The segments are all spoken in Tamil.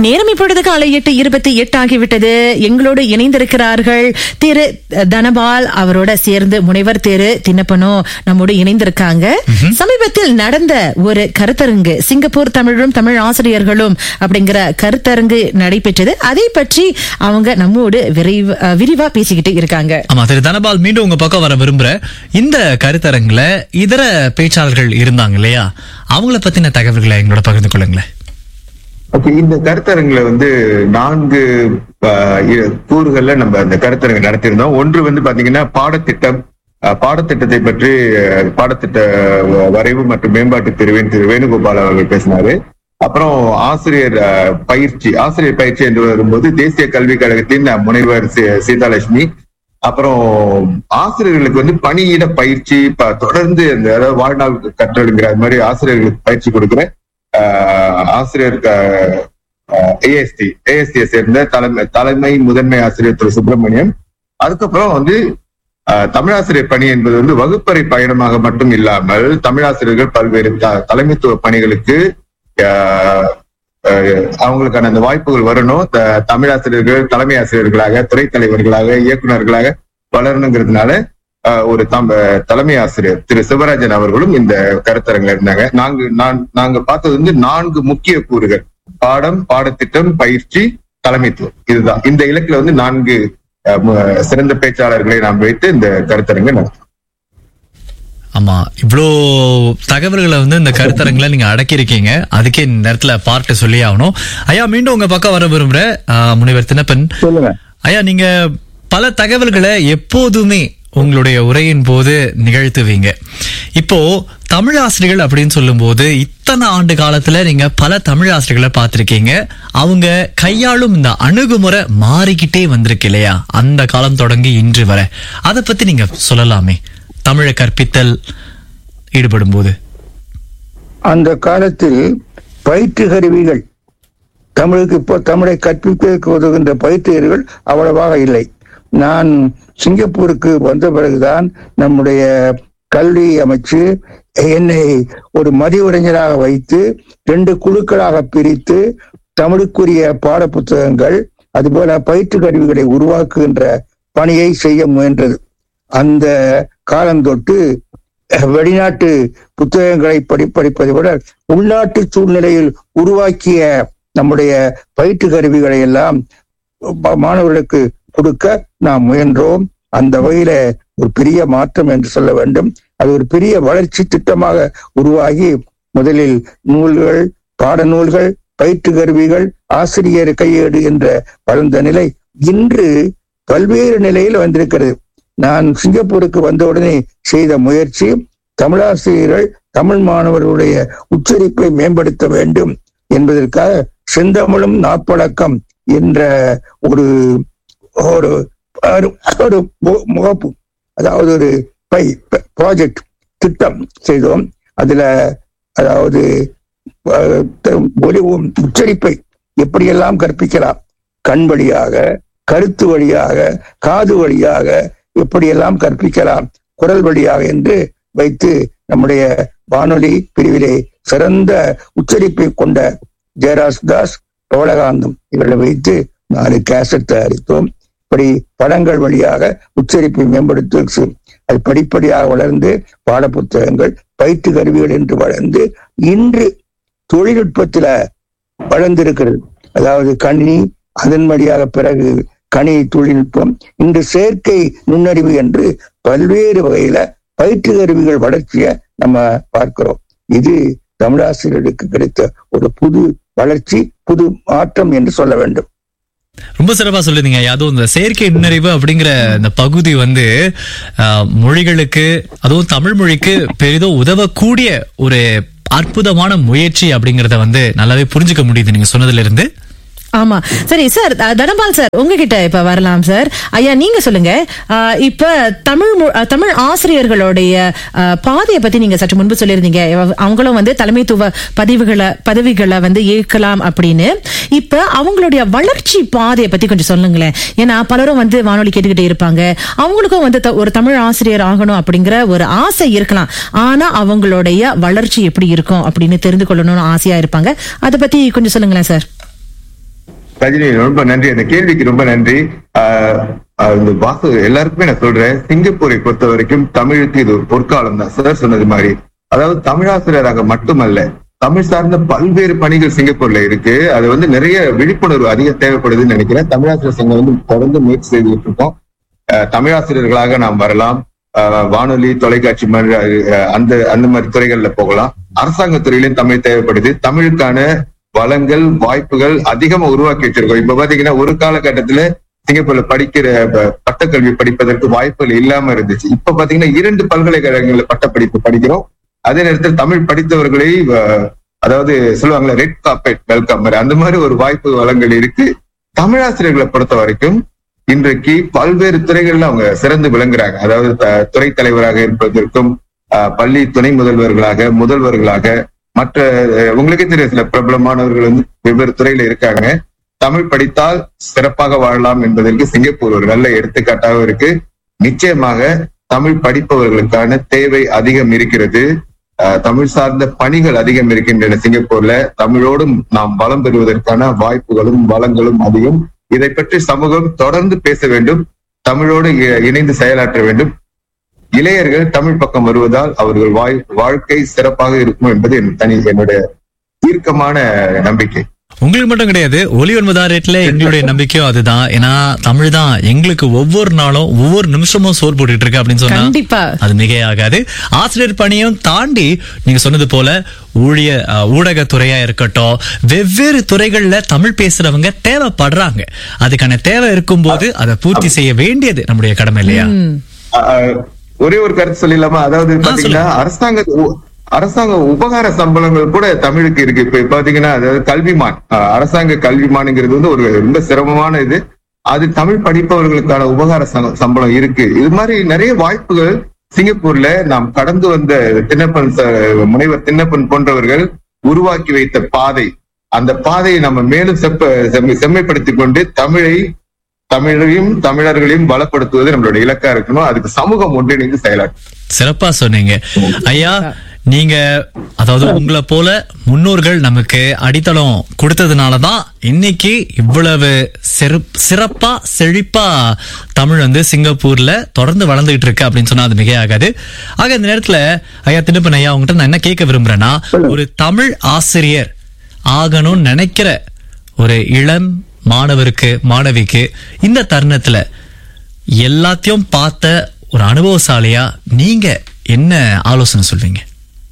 நேரம் இப்பொழுது காலை எட்டு இருபத்தி எட்டு ஆகிவிட்டது எங்களோடு இணைந்திருக்கிறார்கள் திரு தனபால் அவரோட சேர்ந்து முனைவர் திரு தின்னப்பனோ நம்மோடு இணைந்திருக்காங்க சமீபத்தில் நடந்த ஒரு கருத்தரங்கு சிங்கப்பூர் தமிழும் தமிழ் ஆசிரியர்களும் அப்படிங்கிற கருத்தரங்கு நடைபெற்றது அதை பற்றி அவங்க நம்மோடு விரைவு அஹ், விரிவா பேசிக்கிட்டு இருக்காங்க ஆமா திரு தனபால் மீண்டும் உங்க பக்கம் வர விரும்புறேன் இந்த கருத்தரங்குல இதர பேச்சாளர்கள் இருந்தாங்க இல்லையா அவங்கள பத்தின தகவல்களை எங்களோட பகிர்ந்து கொள்ளுங்களேன் ஓகே இந்த கருத்தரங்குல வந்து நான்கு ஆஹ், இ- கூறுகள்ல நம்ம அந்த கருத்தரங்கு நடத்தியிருந்தோம் ஒன்று வந்து பாத்தீங்கன்னா பாடத்திட்டம் ஆஹ், பாடத்திட்டத்தை பற்றி ஆஹ், பாடத்திட்ட வ- வரைவு மற்றும் மேம்பாட்டு பிரிவின் திரு வேணுகோபால் அவர்கள் பேசினாரு அப்புறம் ஆசிரியர் ஆஹ், பயிற்சி ஆசிரியர் பயிற்சி என்று வரும்போது தேசிய கல்விக் கழகத்தின் ஆஹ், முனைவர் சீ- சீதாலட்சுமி அப்புறம் ஆசிரியர்களுக்கு வந்து பணியிட பயிற்சி ப- தொடர்ந்து அந்த அதாவது வாழ்நாள் கற்றலுங்கிற அது மாதிரி ஆசிரியர்களுக்கு பயிற்சி கொடுக்குற ஆஹ் ஆசிரியர் ஏஎஸ்டி ஏஎஸ்டியை சேர்ந்த தலைமை தலைமை முதன்மை ஆசிரியர் திரு சுப்பிரமணியம் அதுக்கப்புறம் வந்து ஆஹ் தமிழாசிரியர் பணி என்பது வந்து வகுப்பறை பயணமாக மட்டும் இல்லாமல் தமிழாசிரியர்கள் பல்வேறு த- தலைமைத்துவ பணிகளுக்கு ஆஹ் ஆஹ் அவங்களுக்கான அந்த வாய்ப்புகள் வரணும் த- தமிழாசிரியர்கள் தலைமை ஆசிரியர்களாக துறைத் தலைவர்களாக இயக்குனர்களாக வளரணுங்கிறதுனால ஆஹ் ஒரு தம் தலைமை ஆசிரியர் திரு சிவராஜன் அவர்களும் இந்த கருத்தரங்குல இருந்தாங்க நாங்க நான் நாங்க பார்த்தது வந்து நான்கு முக்கிய கூறுகள் பாடம் பாடத்திட்டம் பயிற்சி தலைமைத்துவம் இதுதான் இந்த இலக்குல வந்து நான்கு ஆஹ் மு- சிறந்த பேச்சாளர்களை நாம் வைத்து இந்த கருத்தரங்கை நடத்தோம் ஆமா இவ்வளோ தகவல்களை வந்து இந்த கருத்தரங்குல நீங்க அடக்கியிருக்கீங்க அதுக்கே இந்த நேரத்துல பார்ட்டு சொல்லி ஆகணும் ஐயா மீண்டும் உங்க பக்கம் வர விரும்புறேன் ஆஹ், முனைவர் தினப்பன் சொல்லுங்க ஐயா நீங்க பல தகவல்களை எப்போதுமே உங்களுடைய உரையின் போது நிகழ்த்துவீங்க இப்போ தமிழ் ஆசிரியர்கள் அப்படின்னு சொல்லும்போது இத்தனை ஆண்டு காலத்துல நீங்க பல தமிழ் ஆசிரியர்களை பார்த்திருக்கீங்க அவங்க கையாளும் இந்த அணுகுமுறை மாறிக்கிட்டே வந்திருக்கு இல்லையா அந்த காலம் தொடங்கி இன்று வரை அதை பத்தி நீங்க சொல்லலாமே தமிழை கற்பித்தல் ஈடுபடும் போது அந்த காலத்தில் பயிற்று கருவிகள் தமிழுக்கு இப்போ தமிழை கற்பிப்பதற்கு உதவுகின்ற பயிற்றுகருவிகள் அவ்வளவாக இல்லை நான் சிங்கப்பூருக்கு வந்த பிறகுதான் நம்முடைய கல்வி அமைச்சு என்னை ஒரு மதியுரைஞராக வைத்து ரெண்டு குழுக்களாக பிரித்து தமிழுக்குரிய பாட புத்தகங்கள் அதுபோல பயிற்று கருவிகளை உருவாக்குகின்ற பணியை செய்ய முயன்றது அந்த காலம் தொட்டு வெளிநாட்டு புத்தகங்களை படி படிப்பதை விட உள்நாட்டு சூழ்நிலையில் உருவாக்கிய நம்முடைய பயிற்று கருவிகளை எல்லாம் ப- மாணவர்களுக்கு கொடுக்க நாம் முயன்றோம் அந்த வகையில ஒரு பெரிய மாற்றம் என்று சொல்ல வேண்டும் அது ஒரு பெரிய வளர்ச்சி திட்டமாக உருவாகி முதலில் நூல்கள் பாடநூல்கள் பயிற்று கருவிகள் ஆசிரியர் கையேடு என்ற வளர்ந்த நிலை இன்று பல்வேறு நிலையில் வந்திருக்கிறது நான் சிங்கப்பூருக்கு வந்தவுடனே செய்த முயற்சி தமிழாசிரியர்கள் தமிழ் மாணவர்களுடைய உச்சரிப்பை மேம்படுத்த வேண்டும் என்பதற்காக செந்தமிழும் நாப்பழக்கம் என்ற ஒரு ஒரு ஒரு- ஒரு மு- முகப்பு அதாவது ஒரு பை ப்ராஜெக்ட் திட்டம் செய்தோம் அதுல அதாவது அஹ், த- ஒலி உ- உச்சரிப்பை எப்படியெல்லாம் கற்பிக்கலாம் கண் வழியாக கருத்து வழியாக காது வழியாக எப்படியெல்லாம் கற்பிக்கலாம் குரல் வழியாக என்று வைத்து நம்முடைய வானொலி பிரிவிலே சிறந்த உச்சரிப்பை கொண்ட ஜெயராஜ் தாஸ் பவளகாந்தம் இவர்களை வைத்து நாலு கேசட் தயாரித்தோம் இப்படி படங்கள் வழியாக உச்சரிப்பை மேம்படுத்த அது படிப்படியாக வளர்ந்து பாடப்புத்தகங்கள் பயிற்று கருவிகள் என்று வளர்ந்து இன்று தொழில்நுட்பத்தில வளர்ந்திருக்கிறது அதாவது கணினி அதன் வழியாக பிறகு கணினி தொழில்நுட்பம் இன்று செயற்கை நுண்ணறிவு என்று பல்வேறு வகையில பயிற்று கருவிகள் வளர்ச்சியை நம்ம பார்க்கிறோம் இது தமிழாசிரியர்களுக்கு கிடைத்த ஒரு புது வளர்ச்சி புது மாற்றம் என்று சொல்ல வேண்டும் ரொம்ப சிறப்பா சொல்லுதீங்க அதுவும் இந்த செயற்கை நுண்ணறிவு அப்படிங்கிற இந்த பகுதி வந்து ஆஹ், மொழிகளுக்கு அதுவும் தமிழ் மொழிக்கு பெரிதும் உதவக்கூடிய ஒரு அற்புதமான முயற்சி அப்படிங்கறத வந்து நல்லாவே புரிஞ்சுக்க முடியுது நீங்க சொன்னதுல இருந்து ஆமா சரி சார் அஹ், தனபால் சார் உங்ககிட்ட இப்ப வரலாம் சார் ஐயா நீங்க சொல்லுங்க அஹ், இப்ப தமிழ் மொ- அஹ், தமிழ் ஆசிரியர்களுடைய அஹ், பாதையை பத்தி நீங்க சற்று முன்பு சொல்லியிருந்தீங்க அவ- அவங்களும் வந்து தலைமைத்துவ பதிவுகளை பதவிகளை வந்து ஏற்கலாம் அப்படின்னு இப்ப அவங்களுடைய வளர்ச்சி பாதையை பத்தி கொஞ்சம் சொல்லுங்களேன் ஏன்னா பலரும் வந்து வானொலி கேட்டுக்கிட்டே இருப்பாங்க அவங்களுக்கும் வந்து த- ஒரு தமிழ் ஆசிரியர் ஆகணும் அப்படிங்கிற ஒரு ஆசை இருக்கலாம் ஆனா அவங்களுடைய வளர்ச்சி எப்படி இருக்கும் அப்படின்னு தெரிந்து கொள்ளணும்னு ஆசையா இருப்பாங்க அதை பத்தி கொஞ்சம் சொல்லுங்களேன் சார் ரஜினி ரொம்ப நன்றி அந்த கேள்விக்கு ரொம்ப நன்றி ஆஹ் ஆஹ் இந்த வாசு எல்லாருக்குமே நான் சொல்றேன் சிங்கப்பூரை பொறுத்த வரைக்கும் தமிழுக்கு இது ஒரு பொற்காலம் தான் சார் சொன்னது மாதிரி அதாவது தமிழாசிரியராக மட்டுமல்ல தமிழ் சார்ந்த பல்வேறு பணிகள் சிங்கப்பூர்ல இருக்கு அது வந்து நிறைய விழிப்புணர்வு அதிக தேவைப்படுதுன்னு நினைக்கிறேன் தமிழாசிரியர் சங்கம் வந்து தொடர்ந்து முயற்சி செய்துட்டு இருக்கோம் ஆஹ் தமிழாசிரியர்களாக நாம் வரலாம் ஆஹ் வானொலி தொலைக்காட்சி மாதிரி ஆஹ் அந்த அந்த மாதிரி துறைகள்ல போகலாம் அரசாங்க துறையிலும் தமிழ் தேவைப்படுது தமிழுக்கான வளங்கள் வாய்ப்புகள் அதிகமா உருவாக்கி வச்சிருக்கோம் இப்ப பாத்தீங்கன்னா ஒரு காலகட்டத்துல சிங்கப்பூர்ல படிக்கிற ப- பட்டக்கல்வி படிப்பதற்கு வாய்ப்புகள் இல்லாம இருந்துச்சு இப்ப பாத்தீங்கன்னா இரண்டு பல்கலைக்கழகங்கள்ல பட்டப்படிப்பு படிக்கிறோம் அதே நேரத்தில் தமிழ் படித்தவர்களை அஹ், அதாவது சொல்லுவாங்கல்ல ரெட் கார்பெட் வெல்கம் அந்த மாதிரி ஒரு வாய்ப்பு வளங்கள் இருக்கு தமிழாசிரியர்களை பொறுத்த வரைக்கும் இன்றைக்கு பல்வேறு துறைகள்ல அவங்க சிறந்து விளங்குறாங்க அதாவது த- துறை தலைவராக இருப்பதற்கும் அஹ், பள்ளி துணை முதல்வர்களாக முதல்வர்களாக மற்ற அஹ், உங்களுக்கே தெரியும் சில பிரபலமானவர்கள் வந்து வெவ்வேறு துறையில இருக்காங்க தமிழ் படித்தால் சிறப்பாக வாழலாம் என்பதற்கு சிங்கப்பூர் ஒரு நல்ல எடுத்துக்காட்டாக இருக்கு நிச்சயமாக தமிழ் படிப்பவர்களுக்கான தேவை அதிகம் இருக்கிறது அஹ், தமிழ் சார்ந்த பணிகள் அதிகம் இருக்கின்றன சிங்கப்பூர்ல தமிழோடும் நாம் வளம் பெறுவதற்கான வாய்ப்புகளும் வளங்களும் அதிகம் இதை பற்றி சமூகம் தொடர்ந்து பேச வேண்டும் தமிழோடு இ- இணைந்து செயலாற்ற வேண்டும் இளையர்கள் தமிழ் பக்கம் வருவதால் அவர்கள் வாய் வாழ்க்கை சிறப்பாக இருக்கும் என்பது என் தனி என்னுடைய தீர்க்கமான நம்பிக்கை உங்களுக்கு மட்டும் கிடையாது ஒலி ஒன்பதாயிரத்துல எங்களுடைய நம்பிக்கையும் அதுதான் ஏன்னா தமிழ் தான் எங்களுக்கு ஒவ்வொரு நாளும் ஒவ்வொரு நிமிஷமும் சோறு போட்டுட்டு இருக்கு அப்படின்னு சொன்னா கண்டிப்பா அது மிகையாகாது ஆசிரியர் பணியும் தாண்டி நீங்க சொன்னது போல ஊழிய அஹ், ஊடகத்துறையா இருக்கட்டும் வெவ்வேறு துறைகள்ல தமிழ் பேசுறவங்க தேவைப்படுறாங்க அதுக்கான தேவை இருக்கும்போது அதை பூர்த்தி செய்ய வேண்டியது நம்முடைய கடமை இல்லையா அஹ், ஒரே ஒரு கருத்து சொல்லிடலாமா அதாவது பாத்தீங்கன்னா அரசாங்க உ- அரசாங்க உபகார சம்பளங்கள் கூட தமிழுக்கு இருக்கு இப்ப பாத்தீங்கன்னா அதாவது கல்விமான் அஹ், அரசாங்க கல்விமான்ங்கிறது வந்து ஒரு ரொம்ப சிரமமான இது அது தமிழ் படிப்பவர்களுக்கான உபகார ச- சம்பளம் இருக்கு இது மாதிரி நிறைய வாய்ப்புகள் சிங்கப்பூர்ல நாம் கடந்து வந்த தின்னப்பன் ச- முனைவர் தின்னப்பன் போன்றவர்கள் உருவாக்கி வைத்த பாதை அந்த பாதையை நம்ம மேலும் செப்ப செம்மை- செம்மைப்படுத்திக் கொண்டு தமிழை தமிழையும் தமிழர்களையும் பலப்படுத்துவது நம்மளோட இலக்கா இருக்கணும் அதுக்கு சமூகம் ஒன்றிணைந்து செயலாற்றும் சிறப்பா சொன்னீங்க ஐயா நீங்க அதாவது உங்களை போல முன்னோர்கள் நமக்கு அடித்தளம் கொடுத்ததுனாலதான் இன்னைக்கு இவ்வளவு சிறப்- சிறப்பா செழிப்பா தமிழ் வந்து சிங்கப்பூர்ல தொடர்ந்து வளர்ந்துகிட்டு இருக்கு அப்படின்னு சொன்னா அது மிகையாகாது ஆக இந்த நேரத்துல ஐயா திண்டுப்பன் ஐயா உங்ககிட்ட நான் என்ன கேட்க விரும்புறேன்னா ஒரு தமிழ் ஆசிரியர் ஆகணும்னு நினைக்கிற ஒரு இளம் மாணவருக்கு மாணவிக்கு இந்த தருணத்துல எல்லாத்தையும் பார்த்த ஒரு அனுபவசாலியா நீங்க என்ன ஆலோசனை சொல்வீங்க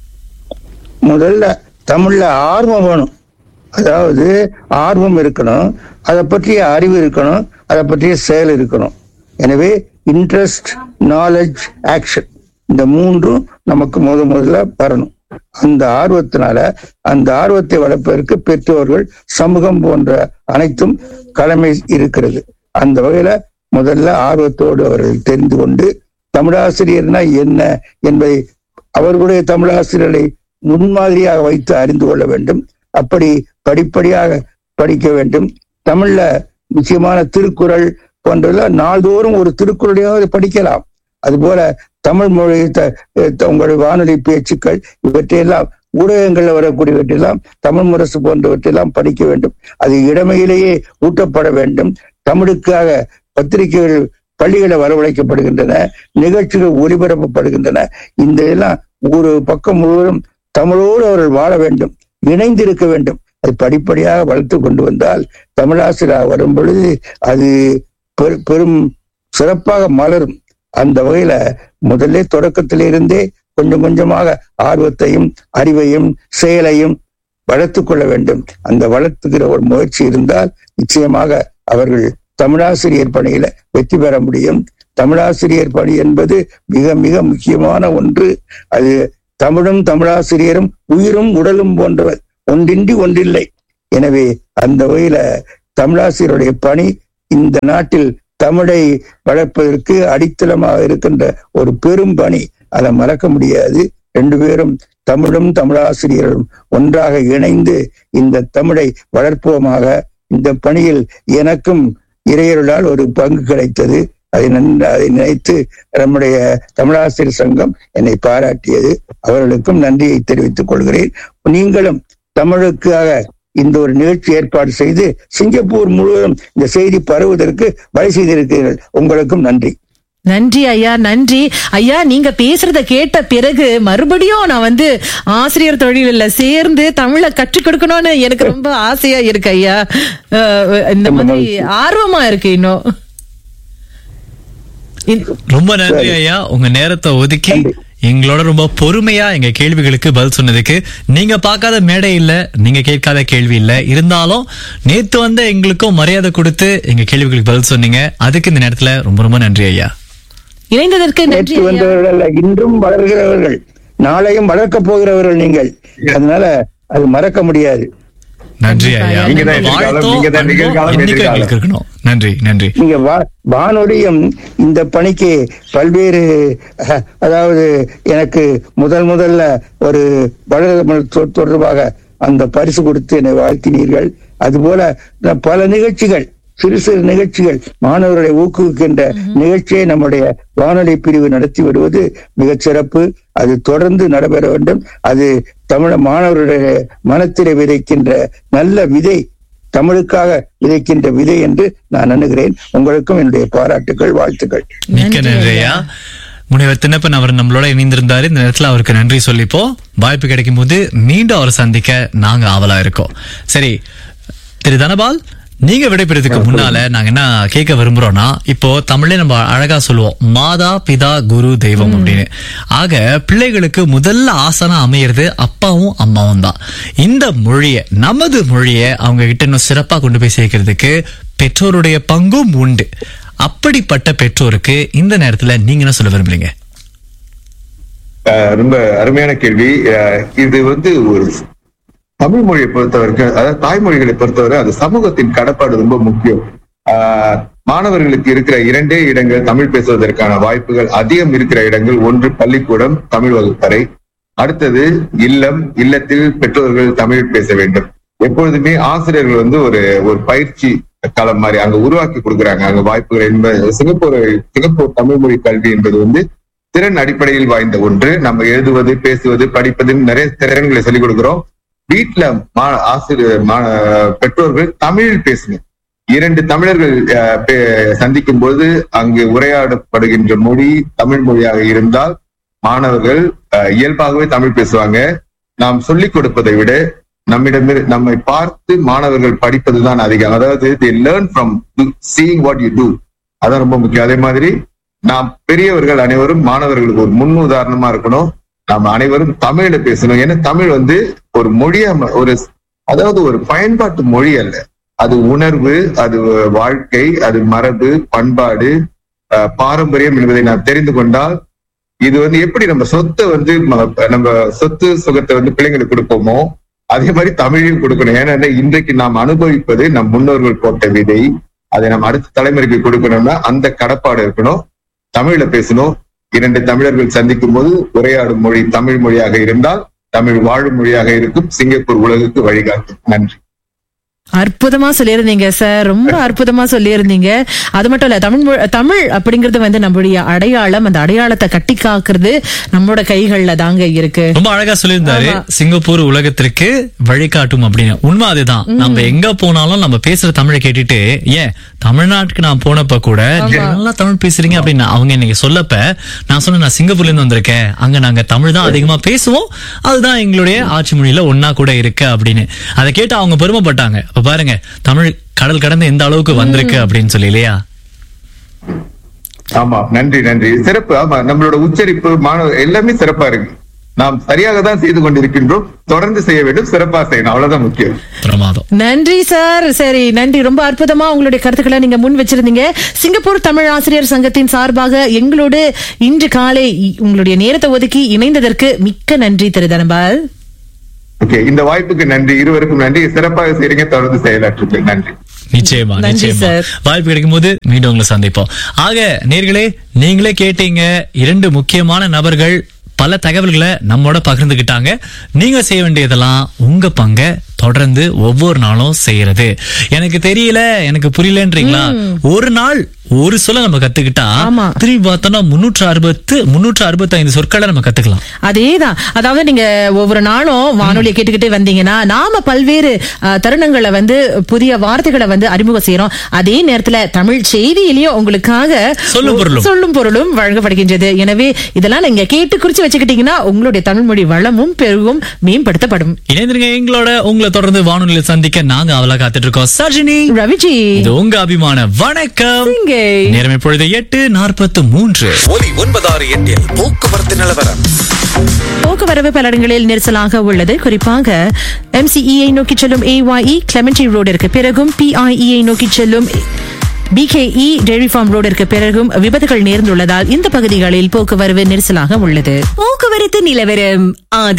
முதல்ல தமிழ்ல ஆர்வம் வேணும் அதாவது ஆர்வம் இருக்கணும் அதை பற்றிய அறிவு இருக்கணும் அதை பற்றிய செயல் இருக்கணும் எனவே இன்ட்ரெஸ்ட் நாலேஜ் ஆக்ஷன் இந்த மூன்றும் நமக்கு முத முதல்ல வரணும் அந்த ஆர்வத்தினால அந்த ஆர்வத்தை வளர்ப்பதற்கு பெற்றோர்கள் சமூகம் போன்ற அனைத்தும் கடமை இருக்கிறது அந்த வகையில முதல்ல ஆர்வத்தோடு அவர்கள் தெரிந்து கொண்டு தமிழாசிரியர்னா என்ன என்பதை அவர்களுடைய தமிழாசிரியரை முன்மாதிரியாக வைத்து அறிந்து கொள்ள வேண்டும் அப்படி படிப்படியாக படிக்க வேண்டும் தமிழ்ல முக்கியமான திருக்குறள் போன்றதெல்லாம் நாள்தோறும் ஒரு திருக்குறளையாவது படிக்கலாம் அதுபோல தமிழ் மொழி த- த- உங்களுடைய வானொலி பேச்சுக்கள் இவற்றையெல்லாம் ஊடகங்கள்ல வரக்கூடியவற்றையெல்லாம் தமிழ் முரசு போன்றவற்றையெல்லாம் படிக்க வேண்டும் அது இளமையிலேயே ஊட்டப்பட வேண்டும் தமிழுக்காக பத்திரிகைகள் பள்ளிகளை வரவழைக்கப்படுகின்றன நிகழ்ச்சிகள் ஒளிபரப்பப்படுகின்றன இந்த எல்லாம் ஒரு பக்கம் முழுவதும் தமிழோடு அவர்கள் வாழ வேண்டும் இணைந்து இருக்க வேண்டும் அது படிப்படியாக வளர்த்து கொண்டு வந்தால் தமிழாசிரியர் வரும் பொழுது அது பெரு- பெரும் சிறப்பாக மலரும் அந்த வகையில முதல்ல தொடக்கத்திலிருந்தே கொஞ்சம் கொஞ்சமாக ஆர்வத்தையும் அறிவையும் செயலையும் வளர்த்து கொள்ள வேண்டும் அந்த வளர்த்துக்கிற ஒரு முயற்சி இருந்தால் நிச்சயமாக அவர்கள் தமிழாசிரியர் பணியில வெற்றி பெற முடியும் தமிழாசிரியர் பணி என்பது மிக மிக முக்கியமான ஒன்று அது தமிழும் தமிழாசிரியரும் உயிரும் உடலும் போன்றவர் ஒன்றின்றி ஒன்றில்லை எனவே அந்த வகையில தமிழாசிரியருடைய பணி இந்த நாட்டில் தமிழை வளர்ப்பதற்கு அடித்தளமாக இருக்கின்ற ஒரு பெரும் பணி அதை மறக்க முடியாது ரெண்டு பேரும் தமிழும் தமிழாசிரியரும் ஒன்றாக இணைந்து இந்த தமிழை வளர்ப்போமாக இந்த பணியில் எனக்கும் இறையருளால் ஒரு பங்கு கிடைத்தது அதை நன்கு அதை நினைத்து நம்முடைய தமிழாசிரியர் சங்கம் என்னை பாராட்டியது அவர்களுக்கும் நன்றியை தெரிவித்துக் கொள்கிறேன் நீங்களும் தமிழுக்காக இந்த ஒரு நிகழ்ச்சி ஏற்பாடு செய்து சிங்கப்பூர் முழுவதும் இந்த செய்தி பரவுவதற்கு வழி செய்திருக்கிறீர்கள் உங்களுக்கும் நன்றி நன்றி ஐயா நன்றி ஐயா நீங்க பேசுறத கேட்ட பிறகு மறுபடியும் நான் வந்து ஆசிரியர் தொழில சேர்ந்து தமிழை கற்றுக் கொடுக்கணும்னு எனக்கு ரொம்ப ஆசையா இருக்கு ஐயா அஹ், இந்த மாதிரி ஆர்வமா இருக்கு இன்னும் இந்த- ரொம்ப நன்றி ஐயா உங்க நேரத்தை ஒதுக்கி எங்களோட ரொம்ப பொறுமையா எங்க கேள்விகளுக்கு பதில் சொன்னதுக்கு நீங்க பார்க்காத மேடை இல்ல நீங்க கேட்காத கேள்வி இல்ல இருந்தாலும் நேத்து வந்த எங்களுக்கும் மரியாதை கொடுத்து எங்க கேள்விகளுக்கு பதில் சொன்னீங்க அதுக்கு இந்த நேரத்துல ரொம்ப ரொம்ப நன்றி ஐயா இணைந்ததற்கு நன்றி நேற்று ஐயா. வந்தவர்கள் அல்ல இன்றும் வளர்கிறவர்கள் நாளையும் வளர்க்கப் போகிறவர்கள் நீங்கள் அதனால அது மறக்க முடியாது நன்றி ஐயா நீங்க தான் எதிர்காலம், வாழ்த்தும், நீங்க தான் அன்பும் நிகழ்காலம், என்னைக்கும் எதிர்காலம். எங்களுக்கு இருக்கணும் நன்றி நன்றி நீங்க வா- வானொலியும் இந்த பணிக்கு பல்வேறு அஹ், அதாவது எனக்கு முதல் முதல்ல ஒரு வளர்மொழி தொ- தொடர்பாக அந்த பரிசு கொடுத்து என்னை வாழ்த்தினீர்கள் அதுபோல நான் பல நிகழ்ச்சிகள் சிறு சிறு நிகழ்ச்சிகள் மாணவர்களை ஊக்குவிக்கின்ற நிகழ்ச்சியை நம்முடைய வானொலி பிரிவு நடத்தி வருவது மிகச் சிறப்பு அது தொடர்ந்து நடைபெற வேண்டும் அது தமிழ மாணவர்களுடைய மனத்திலே விதைக்கின்ற நல்ல விதை தமிழுக்காக விதைக்கின்ற விதை என்று நான் எண்ணுகிறேன் உங்களுக்கும் என்னுடைய பாராட்டுகள் வாழ்த்துக்கள் மிக்க நன்றி நன்றி ஐயா. ஐயா முனைவர் தின்னப்பன் அவர் நம்மளோட இணைந்திருந்தாரு இந்த நேரத்துல அவருக்கு நன்றி சொல்லிப்போம் வாய்ப்பு கிடைக்கும் போது மீண்டும் அவரை சந்திக்க நாங்க ஆவலா இருக்கோம் சரி திரு தனபால் நீங்க விடைபெறதுக்கு முன்னால நாங்க என்ன கேட்க விரும்புறோம்னா இப்போ தமிழ்ல நம்ம அழகா சொல்லுவோம் மாதா பிதா குரு தெய்வம் அப்படின்னு ஆக பிள்ளைகளுக்கு முதல்ல ஆசனா அமையிறது அப்பாவும் அம்மாவும் தான் இந்த மொழிய நமது மொழிய அவங்க கிட்ட இன்னும் சிறப்பா கொண்டு போய் சேர்க்கறதுக்கு பெற்றோருடைய பங்கும் உண்டு அப்படிப்பட்ட பெற்றோருக்கு இந்த நேரத்துல நீங்க என்ன சொல்ல விரும்புறீங்க அஹ் ரொம்ப அருமையான கேள்வி அஹ் இது வந்து ஒரு தமிழ் மொழியை பொறுத்தவரைக்கும் அதாவது தாய்மொழிகளை பொறுத்தவரை அது சமூகத்தின் கடப்பாடு ரொம்ப முக்கியம் ஆஹ் மாணவர்களுக்கு இருக்கிற இரண்டே இடங்கள் தமிழ் பேசுவதற்கான வாய்ப்புகள் அதிகம் இருக்கிற இடங்கள் ஒன்று பள்ளிக்கூடம் தமிழ் வகுப்பறை அடுத்தது இல்லம் இல்லத்தில் பெற்றோர்கள் தமிழ் பேச வேண்டும் எப்பொழுதுமே ஆசிரியர்கள் வந்து ஒரு ஒரு பயிற்சி களம் மாதிரி அங்க உருவாக்கி கொடுக்குறாங்க அங்க வாய்ப்புகள் என்பது சிங்கப்பூர் சிங்கப்பூர் தமிழ் மொழி கல்வி என்பது வந்து திறன் அடிப்படையில் வாய்ந்த ஒன்று நம்ம எழுதுவது பேசுவது படிப்பதுன்னு நிறைய திறன்களை சொல்லிக் கொடுக்கிறோம் வீட்டுல மா- ஆசிரியர் மா- பெற்றோர்கள் தமிழில் பேசணும் இரண்டு தமிழர்கள் அஹ், பே- சந்திக்கும் போது அங்கு உரையாடப்படுகின்ற மொழி தமிழ் மொழியாக இருந்தால் மாணவர்கள் அஹ், இயல்பாகவே தமிழ் பேசுவாங்க நாம் சொல்லிக் கொடுப்பதை விட நம்மிடம் நம்மை பார்த்து மாணவர்கள் படிப்பதுதான் அதிகம் அதாவது they learn from do- seeing what you do அதான் ரொம்ப முக்கியம் அதே மாதிரி நாம் பெரியவர்கள் அனைவரும் மாணவர்களுக்கு ஒரு முன் உதாரணமா இருக்கணும் நாம் அனைவரும் தமிழ்ல பேசணும் ஏன்னா தமிழ் வந்து ஒரு மொழியா ம- ஒரு அதாவது ஒரு பயன்பாட்டு மொழி அல்ல அது உணர்வு அது வாழ்க்கை அது மரபு பண்பாடு அஹ், பாரம்பரியம் என்பதை நாம் தெரிந்து கொண்டால் இது வந்து எப்படி நம்ம சொத்தை வந்து ம- நம்ம சொத்து சுகத்தை வந்து பிள்ளைங்களுக்கு கொடுப்போமோ அதே மாதிரி தமிழையும் கொடுக்கணும் ஏன்னா இன்றைக்கு நாம் அனுபவிப்பது நம் முன்னோர்கள் போட்ட விதை அதை நம்ம அடுத்த தலைமுறைக்கு கொடுக்கணும்னா அந்த கடப்பாடு இருக்கணும் தமிழ்ல பேசணும் இரண்டு தமிழர்கள் சந்திக்கும் போது உரையாடும் மொழி தமிழ் மொழியாக இருந்தால் தமிழ் வாழும் மொழியாக இருக்கும் சிங்கப்பூர் உலகுக்கு வழிகாட்டும் நன்றி அற்புதமா சொல்லியிருந்தீங்க சார் ரொம்ப அற்புதமா சொல்லியிருந்தீங்க அது மட்டும் இல்ல தமிழ் மொ- தமிழ் அப்படிங்கறது வந்து நம்மளுடைய அடையாளம் அந்த அடையாளத்தை கட்டி காக்குறது நம்மளோட கைகள்ல தாங்க இருக்கு ரொம்ப அழகா சொல்லியிருந்தாரு ஆமா. சிங்கப்பூர் உலகத்திற்கு வழிகாட்டும் அப்படின்னு உண்மை அதுதான் நம்ம எங்க போனாலும் நம்ம பேசுற தமிழை கேட்டுட்டு ஏன் தமிழ்நாட்டுக்கு நான் போனப்ப கூட நீங்க நல்லா தமிழ் பேசுறீங்க அப்படின்னு அவங்க இன்னைக்கு சொல்லப்ப நான் சொன்னேன் நான் சிங்கப்பூர்ல இருந்து வந்திருக்கேன் அங்க நாங்க தமிழ் தான் அதிகமா பேசுவோம் அதுதான் எங்களுடைய ஆட்சி மொழியில ஒன்னா கூட இருக்கு அப்படின்னு அதை கேட்டு அவங்க பெருமைப்பட்டாங்க அப்ப பாருங்க தமிழ் கடல் கடந்து எந்த அளவுக்கு வந்திருக்கு அப்படின்னு சொல்லி இல்லையா ஆமா நன்றி நன்றி சிறப்பு ஆமா நம்மளோட உச்சரிப்பு மாணவ எல்லாமே சிறப்பா இருக்கு நாம் சரியாக தான் செய்து கொண்டிருக்கின்றோம் தொடர்ந்து செய்ய வேண்டும் சிறப்பா செய்யணும் அவ்வளவுதான் முக்கியம் பிரமாதம் நன்றி சார் சரி நன்றி ரொம்ப அற்புதமா உங்களுடைய கருத்துக்களை நீங்க முன் வச்சிருந்தீங்க சிங்கப்பூர் தமிழ் ஆசிரியர் சங்கத்தின் சார்பாக எங்களோடு இன்று காலை இ- உங்களுடைய நேரத்தை ஒதுக்கி இணைந்ததற்கு மிக்க நன்றி திரு தனபால் ஓகே இந்த வாய்ப்புக்கு நன்றி இருவருக்கும் நன்றி சிறப்பாக செய்றீங்க தொடர்ந்து செயலாற்றுங்க நன்றி நிச்சயமா நன்றி நிச்சயமா சார். வாய்ப்பு கிடைக்கும் போது மீண்டும் உங்களை சந்திப்போம் ஆக நேர்களே நீங்களே கேட்டீங்க இரண்டு முக்கியமான நபர்கள் பல தகவல்களை நம்மோட பகிர்ந்துகிட்டாங்க நீங்க செய்ய வேண்டியதெல்லாம் உங்க பங்க தொடர்ந்து ஒவ்வொரு நாளும் செய்யறது எனக்கு தெரியல எனக்கு புரியலன்றீங்களா ஒரு நாள் ஒரு சொல்ல நம்ம கத்துக்கிட்டா ஆமா. திரும்பி பார்த்தோம்னா முன்னூற்று அறுபத்து முன்னூற்று அறுபத்தி ஐந்து சொற்களை நம்ம கத்துக்கலாம் அதேதான் அதாவது நீங்க ஒவ்வொரு நாளும் வானொலியை கேட்டுக்கிட்டே வந்தீங்கன்னா நாம பல்வேறு அஹ், தருணங்களை வந்து புதிய வார்த்தைகளை வந்து அறிமுகம் செய்யறோம் அதே நேரத்துல தமிழ் செய்தியிலயும் உங்களுக்காக சொல்லும் பொருளும். சொல்லும் பொருளும் வழங்கப்படுகின்றது எனவே இதெல்லாம் நீங்க கேட்டு குறிச்சு வச்சுக்கிட்டீங்கன்னா உங்களுடைய தமிழ் மொழி வளமும் பெருகும் மேம்படுத்தப்படும் இணைந்திருங்க எங்களோட உங்களை தொடர்ந்து வானொலியில் சந்திக்க நாங்க அவளா காத்துட்டு இருக்கோம் சர்ஜினி ரவிஜி இது உங்க அபிமான வணக்கம் இங்கே நேரம் இப்பொழுது எட்டு நாற்பத்து மூன்று ஒலி ஒன்பதாறு எட்டில் போக்குவரத்து நிலவரம் போக்குவரவு பல இடங்களில் நெரிசலாக உள்ளது குறிப்பாக எம்சிஇஐ நோக்கி செல்லும் ஏஒஇ கிளமெண்டி ரோடிற்கு பிறகும் பிஐஇஐ நோக்கி செல்லும் பிகேஇ டெய்ரி ஃபார்ம் ரோடிற்கு பிறகும் விபத்துகள் நேர்ந்துள்ளதால் இந்த பகுதிகளில் போக்குவரவு நெரிசலாக உள்ளது போக்குவரத்து நிலவரம் ஆதரவு